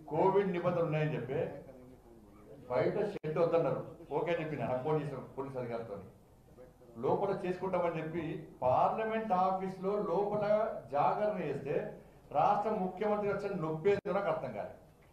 Covid నిబంధనలు ఉన్నాయని చెప్పి బయట షెడ్ వద్దన్నారు ఓకే అని చెప్పిన నాకు ఫోన్ చేసిన పోలీస్ అధికారితో లోపల చేసుకుంటామని చెప్పి పార్లమెంట్ ఆఫీస్ లో లోపల జాగరణ చేస్తే రాష్ట్ర ముఖ్యమంత్రి వచ్చిన నొప్పేది నాకు అర్థం కాదు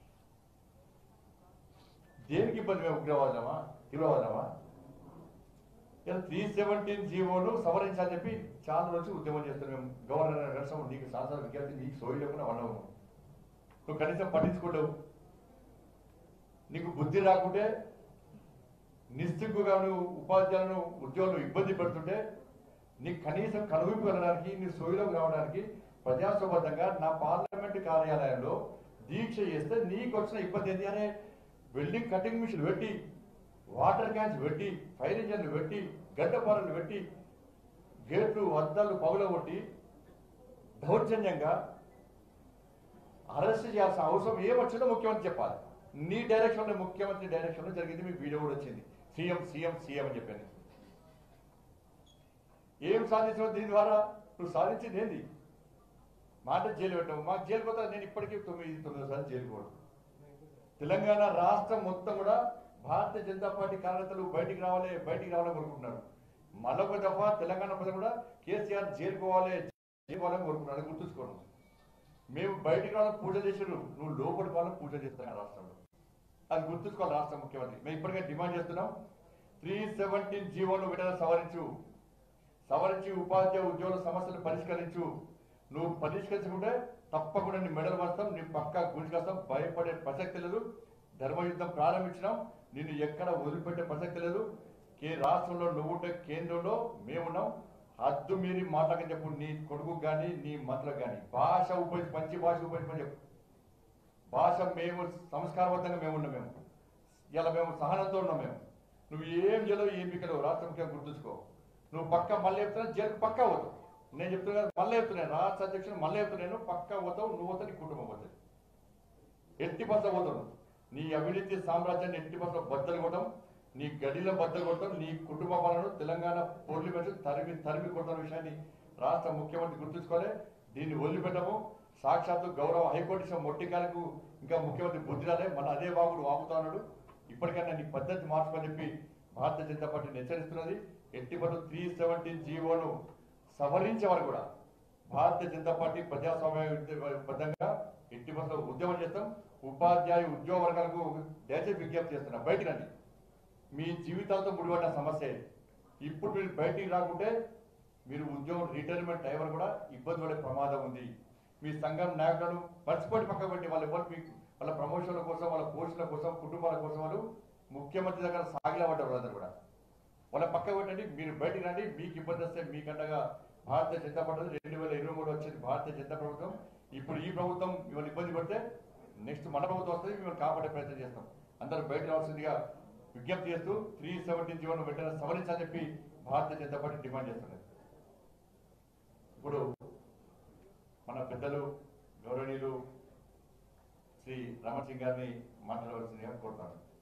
దేనికి ఇబ్బంది మేము ఉగ్రవాదమా తీవ్రవాదమా ఇలా త్రీ సెవెంటీన్ జీవోను సవరించాలని చెప్పి చాలా రోజు ఉద్యమం చేస్తున్నాం మేము గవర్నర్ కలిసాం నీకు శాసన విద్యార్థి నీకు సోయి లేకుండా వాళ్ళము నువ్వు కనీసం పట్టించుకోలేవు నీకు బుద్ధి రాకుంటే నిస్సిగ్గుగా నువ్వు ఉపాధ్యాయులను ఉద్యోగులు ఇబ్బంది పెడుతుంటే నీకు కనీసం కనువిప్పు వెళ్ళడానికి నీ సోయిలోకి రావడానికి ప్రజాస్వాబద్ధంగా నా పార్లమెంట్ కార్యాలయంలో దీక్ష చేస్తే నీకు వచ్చిన ఇబ్బంది ఏంటి అనే వెల్డింగ్ కటింగ్ మిషన్ పెట్టి వాటర్ క్యాన్స్ పెట్టి ఫైర్ ఇంజన్లు పెట్టి గడ్డపారలు పెట్టి గేట్లు అద్దాలు పగులగొట్టి దౌర్జన్యంగా అరెస్ట్ చేయాల్సిన అవసరం ఏమొచ్చిందో ముఖ్యమంత్రి చెప్పాలి నీ డైరెక్షన్ లో ముఖ్యమంత్రి డైరెక్షన్ లో జరిగింది మీ వీడియో కూడా వచ్చింది సీఎం సీఎం సీఎం అని చెప్పాను ఏం సాధించావు దీని ద్వారా నువ్వు సాధించింది ఏంది మాట జైలు పెట్టావు మాకు జైలు పోతా నేను ఇప్పటికీ తొమ్మిది తొమ్మిది సార్లు జైలు పోవడం తెలంగాణ రాష్ట్రం మొత్తం కూడా భారతీయ జనతా పార్టీ కార్యకర్తలు బయటికి రావాలి బయటికి రావాలని కోరుకుంటున్నారు మరొక దఫా తెలంగాణ ప్రజలు కూడా కేసీఆర్ జైలు పోవాలి జైలు పోవాలని కోరుకున్నారు అది గుర్తుంచుకోండి మేము బయటికి రావాలని పూజ చేసారు నువ్వు లోపలి వాళ్ళని పూజ చేస్తాను రాష్ట్రంలో అది గుర్తుంచుకోవాలి రాష్ట్ర ముఖ్యమంత్రి మేము ఇప్పటికే డిమాండ్ చేస్తున్నాం త్రీ సెవెంటీన్ జీవోను వెంటనే సవరించు సవరించి ఉపాధ్యాయ ఉద్యోగుల సమస్యలు పరిష్కరించు నువ్వు పరిష్కరించుకుంటే తప్పకుండా నీ మెడల్ వస్తాం నీ పక్క గుంజుకొస్తాం భయపడే ప్రసక్తి లేదు ధర్మయుద్ధం ప్రారంభించినాం నిన్ను ఎక్కడ వదిలిపెట్టే ప్రసక్తి లేదు కే రాష్ట్రంలో నువ్వుంటే కేంద్రంలో మేమున్నాం హద్దు మీరి మాట్లాడని చెప్పు నీ కొడుకు కానీ నీ మంత్రులకు కానీ భాష ఉపయోగించి మంచి భాష ఉపయోగించమని చెప్పు భాష మేము సంస్కారబద్ధంగా మేము ఉన్నాం మేము ఇలా మేము సహనంతో ఉన్నాం మేము నువ్వు ఏం చేయలేవు ఏం పిక్కలేవు రాష్ట్ర ముఖ్యంగా గుర్తుంచుకో నువ్వు పక్క మళ్ళీ చెప్తున్నా జైలు పక్క పోతావు నేను చెప్తున్నా కదా, మళ్ళీ చెప్తున్నాను రాష్ట్ర అధ్యక్షుడు మళ్ళీ చెప్తున్నాను పక్క పోతావు నువ్వు పోతావు నీ కుటుంబం పోతుంది ఎట్టి బస్త పోతావు నీ అవినీతి సామ్రాజ్యాన్ని ఎట్టి బస్సులో బద్దలు కొట్టడం నీ గడిలో బద్దలు కొట్టడం నీ కుటుంబ పాలన తెలంగాణ పొర్లి పెట్టి తరిమి తరిమి కొట్టడం విషయాన్ని రాష్ట్ర ముఖ్యమంత్రి గుర్తుంచుకోవాలి దీన్ని వదిలిపెట్టము సాక్షాత్తు గౌరవ హైకోర్టు ఇచ్చిన మొట్టికాలకు ఇంకా ముఖ్యమంత్రి బుద్ధి రాలే మన అదే వాగుడు వాగుతా ఉన్నాడు ఇప్పటికైనా నీ పద్ధతి మార్చుకొని చెప్పి భారతీయ జనతా పార్టీని హెచ్చరిస్తున్నది ఎట్టి పట్టు త్రీ సెవెంటీన్ జీవోను సవరించే వరకు కూడా భారతీయ జనతా పార్టీ ప్రజాస్వామ్యబద్ధంగా ఎట్టి బస్సులో ఉద్యమం చేస్తాం ఉపాధ్యాయ ఉద్యోగ వర్గాలకు దయచేసి విజ్ఞప్తి చేస్తున్నా బయటికి రండి మీ జీవితాలతో ముడిపడిన సమస్య ఇది. ఇప్పుడు మీరు బయటికి రాకుంటే మీరు ఉద్యోగం రిటైర్మెంట్ డ్రైవర్ కూడా ఇబ్బంది పడే ప్రమాదం ఉంది మీ సంఘం నాయకులను మర్చిపోయి పక్క పెట్టి వాళ్ళ ఎవరు మీకు వాళ్ళ ప్రమోషన్ల కోసం వాళ్ళ పోస్టుల కోసం కుటుంబాల కోసం వాళ్ళు ముఖ్యమంత్రి దగ్గర సాగిలా పడ్డారు వాళ్ళందరూ కూడా వాళ్ళ పక్క పెట్టండి మీరు బయటికి రండి మీకు ఇబ్బంది వస్తే మీకండగా భారతీయ జనతా పార్టీ రెండు వేల ఇరవై మూడు వచ్చింది భారతీయ జనతా ప్రభుత్వం ఇప్పుడు ఈ ప్రభుత్వం మిమ్మల్ని ఇబ్బంది పడితే నెక్స్ట్ మన ప్రభుత్వం వస్తుంది మిమ్మల్ని కాపాడే ప్రయత్నం చేస్తాం అందరూ బయట రావాల్సిందిగా విజ్ఞప్తి చేస్తూ త్రీ సెవెంటీన్ జీవోను వెంటనే సవరించాలని చెప్పి భారతీయ జనతా పార్టీ డిమాండ్ చేస్తున్నది ఇప్పుడు మన పెద్దలు గౌరవనీయులు శ్రీ రామసింగ్ గారిని మాట్లాడవలసిందిగా కోరుతాను